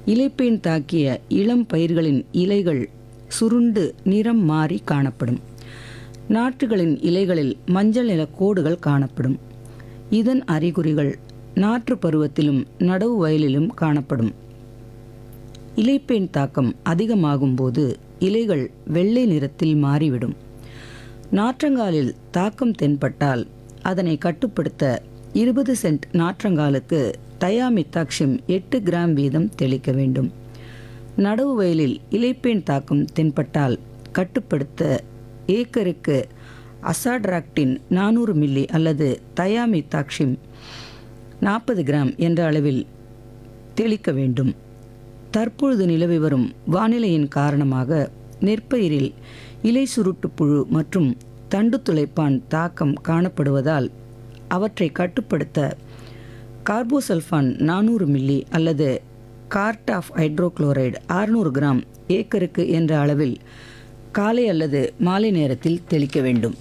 இலைப்பேன் தாக்கிய இளம் பயிர்களின் இலைகள் சுருண்டு நிறம் மாறி காணப்படும் நாற்றுகளின் இலைகளில் மஞ்சள் நிற கோடுகள் காணப்படும் இதன் அறிகுறிகள் நாற்று பருவத்திலும் நடவு வயலிலும் காணப்படும் இலைப்பேன் தாக்கம் அதிகமாகும் போது இலைகள் வெள்ளை நிறத்தில் மாறிவிடும் நாற்றங்காலில் தாக்கம் தென்பட்டால் அதனை கட்டுப்படுத்த இருபது சென்ட் நாற்றங்காலுக்கு தயாமித்தாக்ஷியம் எட்டு கிராம் வீதம் தெளிக்க வேண்டும் நடவு வயலில் இலைப்பேன் தாக்கம் தென்பட்டால் கட்டுப்படுத்த ஏக்கருக்கு அசாட்ராக்டின் நானூறு மில்லி அல்லது தயாமித்தாக்ஷியம் நாற்பது கிராம் என்ற அளவில் தெளிக்க வேண்டும் தற்பொழுது நிலவி வரும் வானிலையின் காரணமாக நெற்பயிரில் இலை சுருட்டு புழு மற்றும் தண்டு துளைப்பான் தாக்கம் காணப்படுவதால் அவற்றை கட்டுப்படுத்த கார்போசல்ஃபான் நானூறு மில்லி அல்லது கார்ட் ஆஃப் ஹைட்ரோகுளோரைடு அறுநூறு கிராம் ஏக்கருக்கு என்ற அளவில் காலை அல்லது மாலை நேரத்தில் தெளிக்க வேண்டும்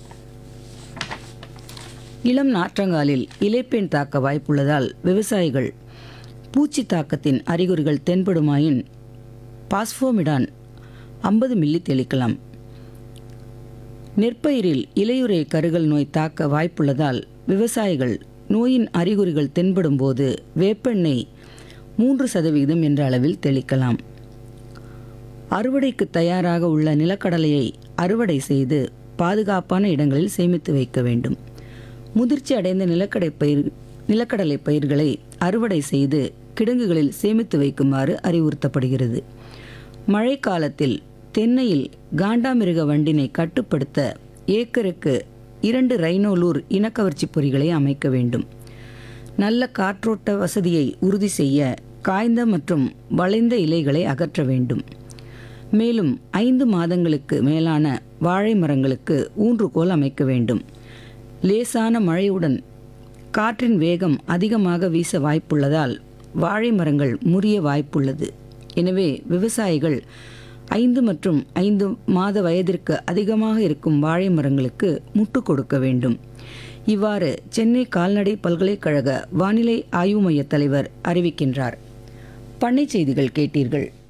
இளம் நாற்றங்காலில் இலைப்பேன் தாக்க வாய்ப்புள்ளதால் விவசாயிகள் பூச்சி தாக்கத்தின் அறிகுறிகள் தென்படுமாயின் பாஸ்போமிடான் ஐம்பது மில்லி தெளிக்கலாம் நெற்பயிரில் இலையுறை கருகல் நோய் தாக்க வாய்ப்புள்ளதால் விவசாயிகள் நோயின் அறிகுறிகள் தென்படும்போது வேப்பெண்ணெய் மூன்று சதவிகிதம் என்ற அளவில் தெளிக்கலாம் அறுவடைக்கு தயாராக உள்ள நிலக்கடலையை அறுவடை செய்து பாதுகாப்பான இடங்களில் சேமித்து வைக்க வேண்டும் முதிர்ச்சி அடைந்த நிலக்கடை பயிர் நிலக்கடலை பயிர்களை அறுவடை செய்து கிடங்குகளில் சேமித்து வைக்குமாறு அறிவுறுத்தப்படுகிறது மழைக்காலத்தில் தென்னையில் காண்டாமிருக வண்டினை கட்டுப்படுத்த ஏக்கருக்கு இரண்டு ரைனோலூர் இனக்கவர்ச்சி பொறிகளை அமைக்க வேண்டும் நல்ல காற்றோட்ட வசதியை உறுதி செய்ய காய்ந்த மற்றும் வளைந்த இலைகளை அகற்ற வேண்டும் மேலும் ஐந்து மாதங்களுக்கு மேலான வாழை மரங்களுக்கு ஊன்றுகோல் அமைக்க வேண்டும் லேசான மழையுடன் காற்றின் வேகம் அதிகமாக வீச வாய்ப்புள்ளதால் வாழை மரங்கள் முறிய வாய்ப்புள்ளது எனவே விவசாயிகள் ஐந்து மற்றும் ஐந்து மாத வயதிற்கு அதிகமாக இருக்கும் வாழை மரங்களுக்கு முட்டு கொடுக்க வேண்டும் இவ்வாறு சென்னை கால்நடை பல்கலைக்கழக வானிலை ஆய்வு மைய தலைவர் அறிவிக்கின்றார் பண்ணை செய்திகள் கேட்டீர்கள்